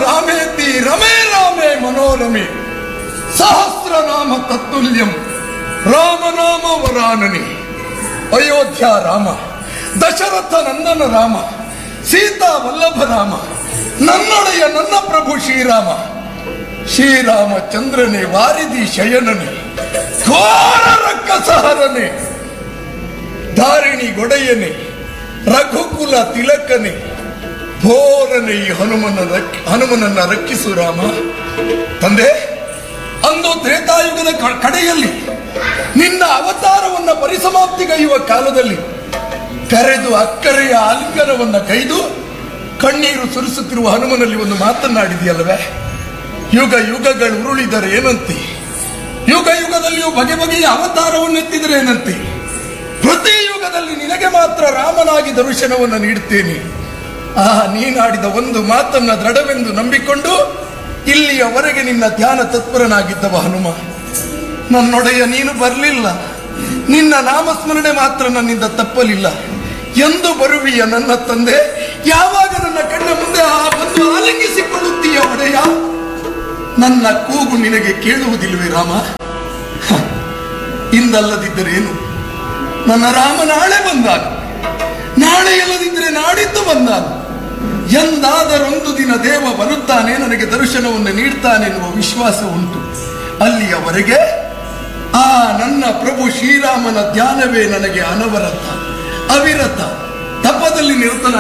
ರಾಮೇತಿ ರಮೇ ರಾಮೇ ಮನೋರಮೆ ಸಹಸ್ರನಾಮ ತತ್ತುಲ್ಯಂ ರಾಮನಾಮ ವರಾನನಿ ಅಯೋಧ್ಯ ರಾಮ ದಶರಥ ನಂದನ ರಾಮ ಸೀತಾ ವಲ್ಲಭ ರಾಮ ನನ್ನೊಡೆಯ ನನ್ನ ಪ್ರಭು ಶ್ರೀರಾಮ ಶ್ರೀರಾಮಚಂದ್ರನೇ ವಾರಿದಿ ಶಯನನೆ ಘೋರ ರಕ್ಕಸಹರನೆ ಧಾರಿಣಿ ಗೊಡೆಯನೆ ರಘುಕುಲ ತಿಲಕನೆ ಘೋರನೆ ಈ ಹನುಮನ ರಕ್- ಹನುಮನನ್ನ ರಕ್ಷಿಸು ರಾಮ ತಂದೆ ಅಂದು ತ್ರೇತಾಯುಗದ ಕ- ಕಡೆಯಲ್ಲಿ ನಿನ್ನ ಅವತಾರವನ್ನ ಪರಿಸಮಾಪ್ತಿಗೈಯುವ ಕಾಲದಲ್ಲಿ ಕರೆದು ಅಕ್ಕರೆಯ ಆಲಿಂಗನವನ್ನ ಕೈದು ಕಣ್ಣೀರು ಸುರಿಸುತ್ತಿರುವ ಹನುಮನಲ್ಲಿ ಒಂದು ಮಾತನ್ನಾಡಿದೆಯಲ್ಲವೇ ಯುಗ ಯುಗಗಳು ಉರುಳಿದರೆ ಏನಂತೆ ಯುಗ ಯುಗದಲ್ಲಿಯೂ ಬಗೆ ಬಗೆಯ ಅವತಾರವನ್ನೆತ್ತಿದರೆ ಏನಂತೆ ಪ್ರತಿ ಯುಗದಲ್ಲಿ ನಿನಗೆ ಮಾತ್ರ ರಾಮನಾಗಿ ದರ್ಶನವನ್ನು ನೀಡುತ್ತೇನೆ ಆ ನೀನಾಡಿದ ಒಂದು ಮಾತನ್ನ ದೃಢವೆಂದು ನಂಬಿಕೊಂಡು ಇಲ್ಲಿಯವರೆಗೆ ನಿನ್ನ ಧ್ಯಾನ ತತ್ಪರನಾಗಿದ್ದವ ಹನುಮ ನನ್ನೊಡೆಯ ನೀನು ಬರಲಿಲ್ಲ ನಿನ್ನ ನಾಮಸ್ಮರಣೆ ಮಾತ್ರ ನನ್ನಿಂದ ತಪ್ಪಲಿಲ್ಲ ಎಂದು ಬರುವಿಯ ನನ್ನ ತಂದೆ ಯಾವಾಗ ನನ್ನ ಕಣ್ಣ ಮುಂದೆ ಆ ಬಂದು ಆಲಿಂಗಿಸಿಕೊಳ್ಳುತ್ತೀಯ ಒಡೆಯ ನನ್ನ ಕೂಗು ನಿನಗೆ ಕೇಳುವುದಿಲ್ವೇ ರಾಮ ಹ, ಇಂದಲ್ಲದಿದ್ದರೇನು ನನ್ನ ರಾಮ ನಾಳೆ ಬಂದಾಗ ನಾಳೆ ಇಲ್ಲದಿದ್ದರೆ ನಾಡಿದ್ದು ಬಂದಾಗ ಎಂದಾದರೊಂದು ದಿನ ದೇವ ಬರುತ್ತಾನೆ ನನಗೆ ದರ್ಶನವನ್ನು ನೀಡ್ತಾನೆ ಎನ್ನುವ ವಿಶ್ವಾಸ ಉಂಟು ಅಲ್ಲಿಯವರೆಗೆ ಆ ನನ್ನ ಪ್ರಭು ಶ್ರೀರಾಮನ ಧ್ಯಾನವೇ ನನಗೆ ಅನವರತ ಅವಿರತ ತಪದಲ್ಲಿ ನಿರತನ